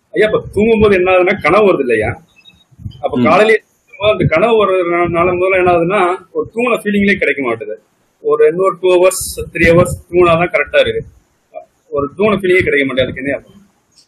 ஐயா இப்ப தூங்கும் போது என்ன ஆகுதுன்னா கனவு வருது இல்லையா அப்ப ம். காலையில எழுந்திருக்கும் போது அந்த கனவு வர்றதுனால முதல்ல என்ன ஆகுதுன்னா ஒரு தூங்கின ஃபீலிங்லேயே கிடைக்க மாட்டுது ஒரு இன்னொரு டூ ஹவர்ஸ் த்ரீ ஹவர்ஸ் தூங்கினாதான் கரெக்டா இருக்கு ஒரு தூங்கின ஃபீலிங்கே கிடைக்க மாட்டேங்குது என்ன அர்த்தம்?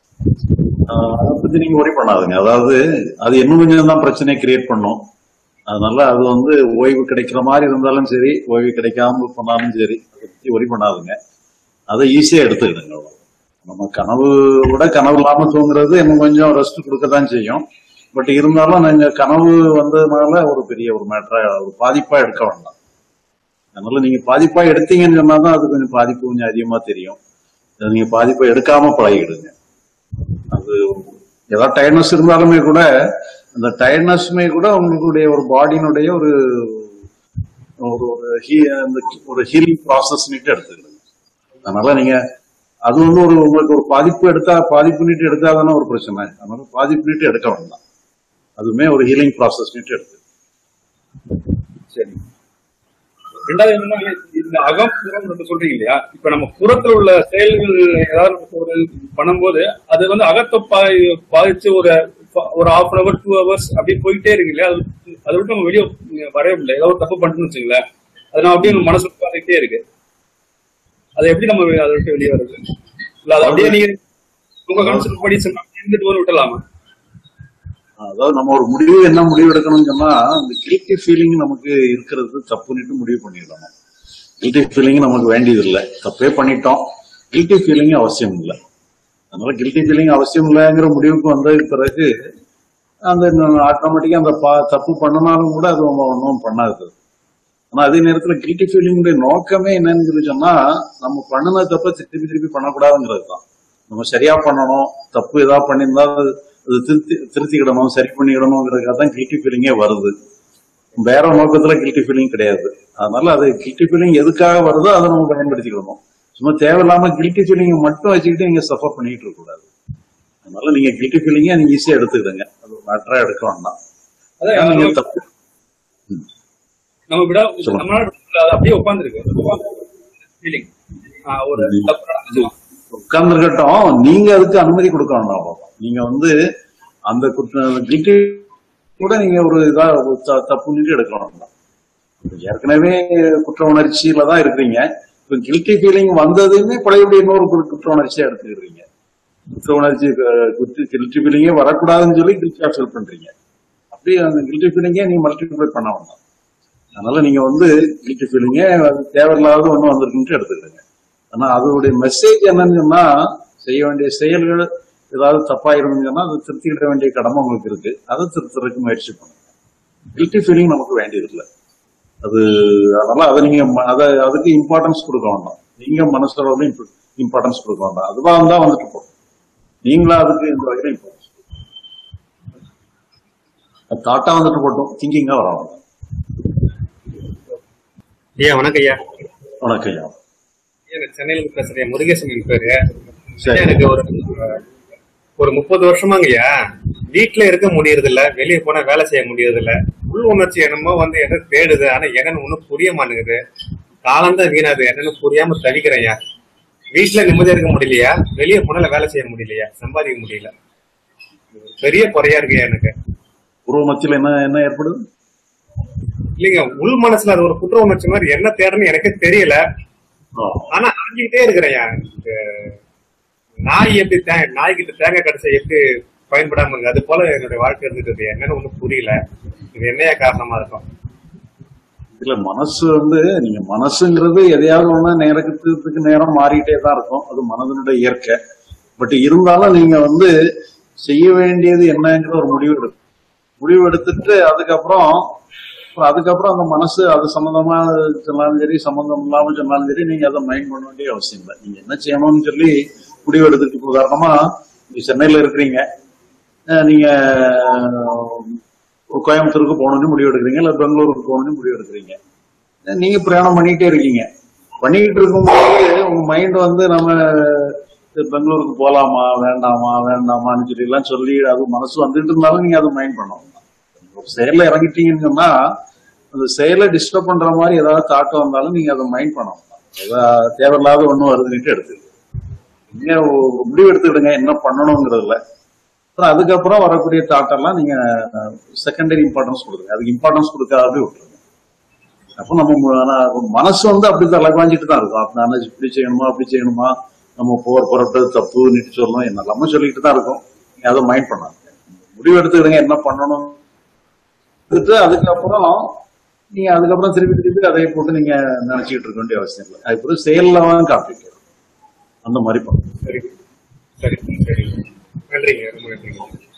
ஆஹ் அதை பத்தி நீங்க ஒரி பண்ணாதுங்க அதாவது அது இன்னும் கொஞ்சம் தான் பிரச்சனையை கிரியேட் பண்ணும் அதனால அது வந்து ஓய்வு கிடைக்கிற மாதிரி இருந்தாலும் சரி ஓய்வு கிடைக்காம பண்ணாலும் சரி அதை பத்தி ஒரி பண்ணாதுங்க அதை ஈஸியா எடுத்துக்கிடுங்க அவ்வளவு. நம்ம கனவு விட கனவு இல்லாம தூங்குறது இன்னும் கொஞ்சம் ரெஸ்ட் கொடுக்கத்தான் செய்யும் பட் இருந்தாலும் நீங்க கனவு வந்ததுனால ஒரு பெரிய ஒரு மேட்டரா ஒரு பாதிப்பா எடுக்க வேண்டாம் அதனால நீங்க பாதிப்பா எடுத்தீங்கன்னு சொன்னாதான் அது கொஞ்சம் பாதிப்பு கொஞ்சம் அதிகமா தெரியும் அதை நீங்க பாதிப்பை எடுக்காம பழகிடுங்க அது ஏதாவது டயர்னஸ் இருந்தாலுமே கூட அந்த டயர்னஸ்மே கூட உங்களுடைய ஒரு பாடியினுடைய ஒரு ஒரு ஒரு he- அந்த ஒரு ஹீலிங் ப்ராசஸ்னுட்டு எடுத்துக்கிடுங்க அதனால நீங்க அது வந்து ஒரு உங்களுக்கு ஒரு பாதிப்பு எடுத்தா பாதிப்பு நீட்டு எடுத்தாதானே ஒரு பிரச்சனை அதனால பாதிப்பு நீட்டு எடுக்க வேண்டாம் அதுவுமே ஒரு ஹீலிங் ப்ராசஸ் நீட்டு எடுத்து சரி ரெண்டாவது என்னன்னா இந்த அகம் புறம் ரெண்டு சொல்றீங்க இல்லையா இப்ப நம்ம புறத்துல உள்ள செயல்கள் ஏதாவது நம்ம ஒரு பண்ணும்போது அது வந்து அகத்தை பா- பாதிச்சு ஒரு ஒரு half an hour two hours அப்படி போயிட்டே இருக்கு இல்லையா அது அதை விட்டு நம்ம வெளியே வரவே முடியல ஏதாவது ஒரு தப்பு பண்ணிட்டு வச்சுங்களேன் அது நம்ம அப்படியே நம்ம மனசுல பாதிக்கிட்டே இருக்கு அதை எப்படி நம்ம அதை விட்டு வெளியே வருது இல்ல அது அப்படியே நீங்க உங்க கான்செப்ட் படி சொன்னா இருந்துட்டு வந்து விட்டலாமா அதாவது நம்ம ஒரு முடிவு என்ன முடிவு எடுக்கணும்னு சொன்னா அந்த கில்ட்டி ஃபீலிங் நமக்கு இருக்கிறது தப்புன்னுட்டு முடிவு பண்ணிடணும் கில்ட்டி ஃபீலிங் நமக்கு வேண்டியது இல்லை தப்பே பண்ணிட்டோம் கில்ட்டி ஃபீலிங் அவசியம் இல்லை அதனால கில்ட்டி ஃபீலிங் அவசியம் இல்லைங்கிற முடிவுக்கு வந்ததுக்கு பிறகு அந்த ஆட்டோமேட்டிக்கா அந்த பா- தப்பு பண்ணினாலும் கூட அது ஒன்றும் பண்ணாது ஆனா அதே நேரத்துல கில்ட்டி ஃபீலிங்குடைய நோக்கமே என்னன்னு சொல்லி சொன்னா நம்ம பண்ணின தப்ப திருப்பி திருப்பி பண்ணக்கூடாதுங்கிறது தான் நம்ம சரியா பண்ணணும் தப்பு ஏதாவது பண்ணியிருந்தா அது அது திருத்தி திருத்திக்கிடணும் சரி பண்ணிக்கிடணுங்கிறதுக்காக தான் கில்ட்டி ஃபீலிங்கே வருது வேற நோக்கத்துல கில்ட்டி ஃபீலிங் கிடையாது அதனால அது கில்ட்டி ஃபீலிங் எதுக்காக வருதோ அதை நம்ம பயன்படுத்திக்கிடணும் சும்மா தேவையில்லாம கில்ட்டி ஃபீலிங்கை மட்டும் வச்சுக்கிட்டு நீங்க சஃபர் பண்ணிட்டு இருக்க கூடாது அதனால நீங்க கில்ட்டி ஃபீலிங்கை நீங்க ஈஸியா எடுத்துக்கிடுங்க அது மேட்டரா எடுக்க வேண்டாம் அதான் ஏன்னா நீங்க நம்ம- தப்பு நம்ம விட சொல்லுங்க. நம்மளால அது அப்படியே உட்காந்துருக்கு ஃபீலிங் ஒரு தப்பு நடந்துச்சு உட்கார்ந்துருக்கட்டும் நீங்க அதுக்கு அனுமதி கொடுக்க வேண்டாம் அவ்வளவுதான். நீங்க வந்து அந்த கில்ட்டி கூட நீங்க ஒரு இதா ஒரு த- தப்புன்னு எடுக்க வேண்டாம் ஏற்கனவே குற்ற உணர்ச்சியில தான் இருக்கிறீங்க இப்ப கில்ட்டி ஃபீலிங் வந்ததுமே பழையபடி இன்னொரு கு- குற்ற உணர்ச்சியா எடுத்துக்கிறீங்க குற்ற உணர்ச்சி கில்ட்டி ஃபீலிங்கே வரக்கூடாதுன்னு சொல்லி கில்ட்டியா ஃபீல் பண்றீங்க அப்படியே அந்த கில்ட்டி ஃபீலிங்கே நீங்க மல்டிப்ளை பண்ண வேண்டாம் அதனால நீங்க வந்து கில்ட்டி ஃபீலிங்கே தேவையில்லாத ஒண்ணு வந்திருக்குன்ட்டு எடுத்துக்கிடுங்க ஆனா அதோடைய மெசேஜ் என்னன்னு சொன்னா செய்ய வேண்டிய செயல்கள் ஏதாவது தப்பா இருந்துச்சுன்னா அதை திருத்திக்கிட வேண்டிய கடமை உங்களுக்கு இருக்கு அதை திருத்துறதுக்கு முயற்சி பண்ணுங்க கில்ட்டி ஃபீலிங் நமக்கு வேண்டியது இல்லை அது அதனால அதை நீங்க ம- அதை அதுக்கு இம்பார்ட்டன்ஸ் கொடுக்க வேண்டாம் நீங்க மனசளவுல இம்பார்ட்டன்ஸ் கொடுக்க வேண்டாம் அதுவா இருந்தா வந்துட்டு போகும் நீங்களா அதுக்கு இந்த வகையில இம்பார்ட்டன்ஸ் தாட்டா வந்துட்டு போட்டோம் திங்கிங்கா வர வேண்டாம் ஐயா வணக்கம் ஐயா வணக்கம் ஐயா எனக்கு சென்னையில இருந்து பேசுறேன் முருகேசன் என் பேரு சரி. எனக்கு ஒரு ஒரு முப்பது வருஷமாங்கய்யா வீட்டுல இருக்க முடியறது இல்ல வெளியே போனா வேலை செய்ய முடியறது இல்ல உள் உணர்ச்சி என்னமோ வந்து என்ன தேடுது ஆனா என்னன்னு ஒண்ணும் புரிய மாட்டேங்குது காலம்தான் வீணாது என்னன்னு புரியாம தவிக்கிறேன்யா வீட்டுல நிம்மதியா இருக்க முடியலையா வெளியே போனால வேலை செய்ய முடியலையா சம்பாதிக்க முடியல பெரிய குறையா இருக்குயா எனக்கு உருவ மத்தியில் என்ன என்ன ஏற்படுது இல்லைங்க உள் மனசுல அது ஒரு குற்ற உணர்ச்சி மாதிரி என்ன தேடன்னு எனக்கே தெரியல ஆ. ஆனா அஞ்சுக்கிட்டே இருக்கிறேன்யா இந்த நாய் எப்படி தே நாய்கிட்ட தேங்காய் கடிச்சா எப்படி பயன்படாம இருக்கு அது போல என்னுடைய வாழ்க்கை இருந்துட்டு இருக்கு என்னன்னு ஒண்ணும் புரியல இது என்னையா காரணமா இருக்கும் இல்ல மனசு வந்து நீங்க மனசுங்கிறது எதையாவது ஒண்ணு நேரத்துக்கு நேரம் மாறிட்டே தான் இருக்கும் அது மனதனுடைய இயற்கை பட் இருந்தாலும் நீங்க வந்து செய்ய வேண்டியது என்னங்கிற ஒரு முடிவு எடுக்கும் முடிவு எடுத்துட்டு அதுக்கப்புறம் அப்புறம் அதுக்கப்புறம் அந்த மனசு அது சம்பந்தமா சொன்னாலும் சரி சம்பந்தம் இல்லாம சொன்னாலும் சரி நீங்க அதை மைண்ட் பண்ண வேண்டிய அவசியம் இல்லை நீங்க என்ன செய்யணும்னு சொல்லி முடிவு எடுத்துட்டு இப்ப உதாரணமா நீங்க சென்னையில இருக்கிறீங்க அஹ் நீங்க ஒரு கோயம்புத்தூருக்கு போகணும்னு முடிவு எடுக்கிறீங்க இல்ல பெங்களூருக்கு போகணும்னு முடிவு எடுக்கிறீங்க நீங்க பிரயாணம் பண்ணிக்கிட்டே இருக்கீங்க பண்ணிக்கிட்டு இருக்கும்போது உங்க மைண்ட் வந்து நம்ம இது பெங்களூருக்கு போலாமா வேண்டாமா வேண்டாமான்னு சொல்லி எல்லாம் சொல்லி அது மனசு வந்துட்டு இருந்தாலும் நீங்க அதை மைண்ட் பண்ணணும் ஒரு செயல்ல இறங்கிட்டீங்கன்னு சொன்னா அந்த செயலை டிஸ்டர்ப் பண்ற மாதிரி ஏதாவது தாக்கம் வந்தாலும் நீங்க அதை மைண்ட் பண்ணணும் அதான் தேவையில்லாத ஒண்ணும் வருதுன்னுட்டு எடுத்துக்கிட்டு நீங்க ஒரு முடிவு எடுத்துக்கிடுங்க என்ன பண்ணணுங்கிறதுல அப்புறம் அதுக்கப்புறம் வரக்கூடிய தாட் எல்லாம் நீங்க செகண்டரி இம்பார்ட்டன்ஸ் கொடுங்க அதுக்கு இம்பார்ட்டன்ஸ் கொடுக்காதே விட்டுருங்க அப்போ நம்ம மு- ஆனா மனசு வந்து அப்படி தான் லகாஞ்சிட்டு தான் இருக்கும் அப்ப நான் இப்படி செய்யணுமா அப்படி செய்யணுமா நம்ம போர் புறப்பட்டது தப்பு நீட்டு சொல்லணும் என்னெல்லாம சொல்லிட்டு தான் இருக்கும் நீங்க அதை மைண்ட் பண்ணாங்க முடிவு எடுத்துக்கிடுங்க என்ன பண்ணணும் எடுத்து அதுக்கப்புறம் நீங்க அதுக்கப்புறம் திருப்பி திருப்பி அதை போட்டு நீங்க நினைச்சுக்கிட்டு இருக்க வேண்டிய அவசியம் இல்லை அதுக்கப்புறம் செயல்ல தான் காப்பிக்க அந்த மாதிரி பண்ணுங்க சரி சரி சரி நன்றிங்க ரொம்ப நன்றிங்க